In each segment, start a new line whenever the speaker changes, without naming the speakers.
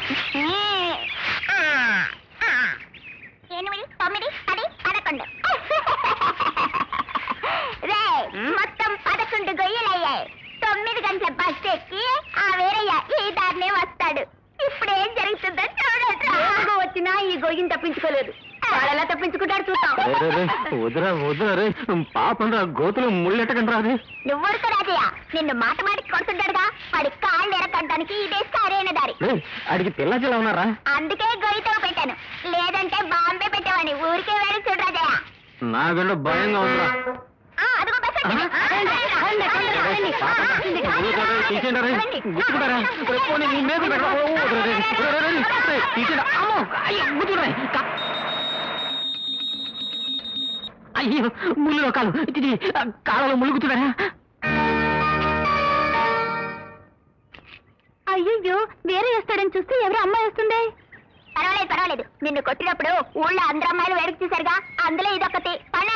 ఎనిమిది తొమ్మిది పది పదకొండు రే మొత్తం పదకొండు గొయ్యలయ్యాయి తొమ్మిది గంటల బస్ ఎక్కి ఆ వేరయ్య ఈ దారినే వస్తాడు ఇప్పుడు ఏం జరుగుతుందో చూడట్రా వచ్చినా ఈ గొయ్యిని తప్పించుకోలేదు వాళ్ళెలా తప్పించుకుంటాడు చూద్దాం
రే, రే, రే, వదిరా వదిరా రే పాపం రా గోతులు ముళ్ళెట్టకండి రాదే
నువ్వు ఊరుకో రాజయ్య నిన్ను మాట మాటికి కొడుతుంటాడుగా వాడి కాళ్ళు ఎరకడ్డానికి ఇదే సరైన దారి
రే అడిగి పిల్ల జిల్లా ఉన్నారా
అందుకే గొయ్యితో పెట్టాను లేదంటే బాంబే పెట్టేవాడిని ఊరికే వెళ్ళి చూడు రాజయ్య
నాకంటే భయంగా ఉందిరా
ఆ, అదిగో బస్ వచ్చింది. ఆ, రండి, రండి, రండి, రండి.
తీసేయండి రే గుచ్చుకుంటారా రే, పోనీ నీ మీద పెట్టరా ఓ, వదిరా, రే, రే, రే, రే, రే, తీసేయండి అమ్మో అయ్యో గుచ్చుకుంటారా కా- అయ్యో ముళ్ళు కాలు ఇది కాలలో ములుగుతున్నారా
అయ్యో వేరే వేస్తాడని చూస్తే ఎవరు అమ్మాయి వస్తుంది పర్వాలేదు పర్వాలేదు నిన్ను కొట్టినప్పుడు ఊళ్ళో అందరు అమ్మాయిలు వెనక్కి చూసారుగా అందులో ఇదొకటి పనే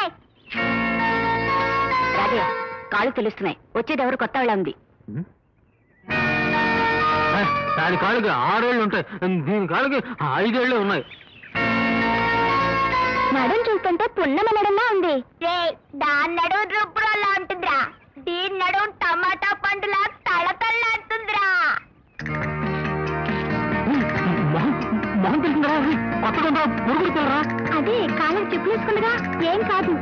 రాజయ్య కాళ్ళు తెలుస్తున్నాయి వచ్చేది ఎవరు కొత్త వాళ్ళ ఉంది
ఏ, దాని కాళ్ళకి ఆరేళ్ళు ఉంటాయి దీని కాళ్ళకి ఐదేళ్ళు ఉన్నాయి
నడుం చూస్తుంటే పున్నమ నడుంలా ఉంది దాని నడు రుబ్బురోలా ఉంటుందిరా దీని నడుం టమాటా పండులా తళతళ్ళాడుతుందిరా
మొహం మొహం తెలిసిందిరా కొత్తగా ఉందా పురుగులు పిల్లరా
అదే కాళ్ళకి చెప్పులు వేసుకుందిగా ఏం కాదు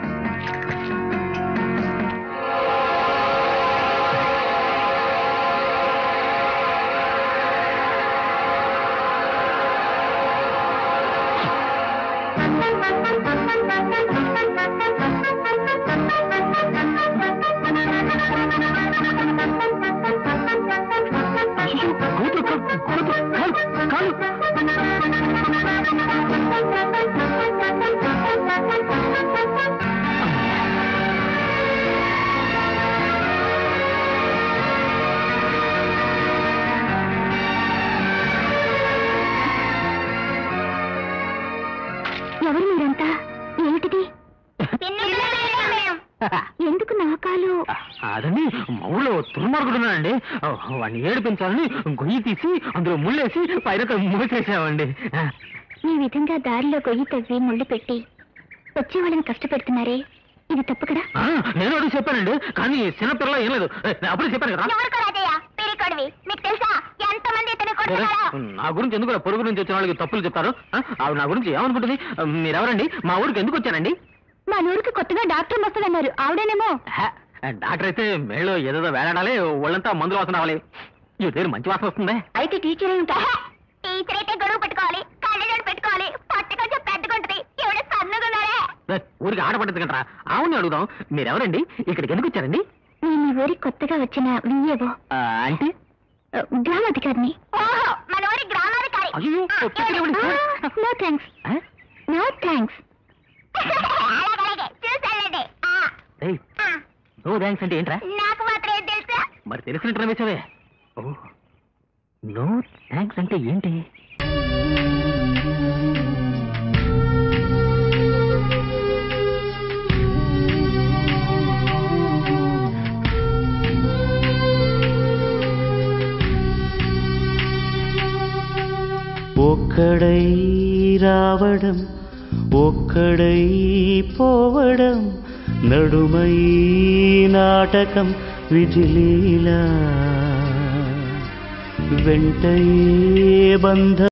అయ్యో, కూతురు కా- కూతురు కాలు కాలు
ఎవరు మీరంతా ఏమిటిది ఎందుకు నా కాలు
అదండి మా ఊళ్ళో దుర్మార్గుడున్నాడండి వాడిని ఏడిపించాలని గొయ్యి తీసి అందులో ముళ్ళేసి పైన మూసేసామండి
ఈ విధంగా దారిలో గొయ్యి తవ్వి ముళ్ళు పెట్టి వచ్చే వాళ్ళని కష్టపెడుతున్నారే ఇది తప్పు కదా
ఆ, నేను అడిగి చెప్పానండి కానీ చిన్నపిల్ల ఏం లేదు ఏ, నేను అప్పుడే చెప్పాను కదా
మీకు తెలుసా ఎంతమంది ఇతను
సరే, నా గురించి ఎందుకు ఇలా పొరుగు నుంచి వచ్చిన వాళ్ళకి తప్పులు చెప్తారు ఆ, ఆవిడ నా గురించి ఏమనుకుంటుంది ఆ, మీరెవరండి మా ఊరికి ఎందుకు వచ్చానండి
మా ఊరికి కొత్తగా డాక్టర్ వస్తుందన్నారు ఆవిడేనేమో
హ, డాక్టర్ అయితే మేళ్ళు ఏదేదో వేలాడాలి ఒళ్ళంతా మందులు వాసన రావాలి ఈ పేరు మంచి వాసన వస్తుంది
అయితే టీచర్ ఉంటా టీచర్ అయితే గొడవ పెట్టుకోవాలి కళ్ళజోడు పెట్టుకోవాలి పట్టు కొంచెం పెద్దగుంటది ఎవడ సన్నగున్నారే
ఏ, ఊరికి ఆడపడ్డది కంటారా ఆవుని అడుగుదాం మీరెవరండి ఇక్కడికి ఎందుకు వచ్చారండి
నేను ఈ ఊరికి కొత్తగా వచ్చిన వియ్యేవో
ఆ, అంటే
గ్రామాధికారిని ఓహో మన ఊరి గ్రామాధికారి
అయ్యో, పెట్టనివ్వండి.
నో థ్యాంక్స్
ఆ?
నో థ్యాంక్స్ చూసానండి
ఏయ్, నో థ్యాంక్స్ అంటే ఏంట్రా
నాకు మాత్రం ఏం తెలుసా
మరి తెలిసినట్టు రమేశవే ఓ నో థ్యాంక్స్ అంటే ఏంటి
ఒక్కడై రావడం ఒక్కడై పోవడం నడుమై నాటకం విజిలీలా వెంటయే బంధ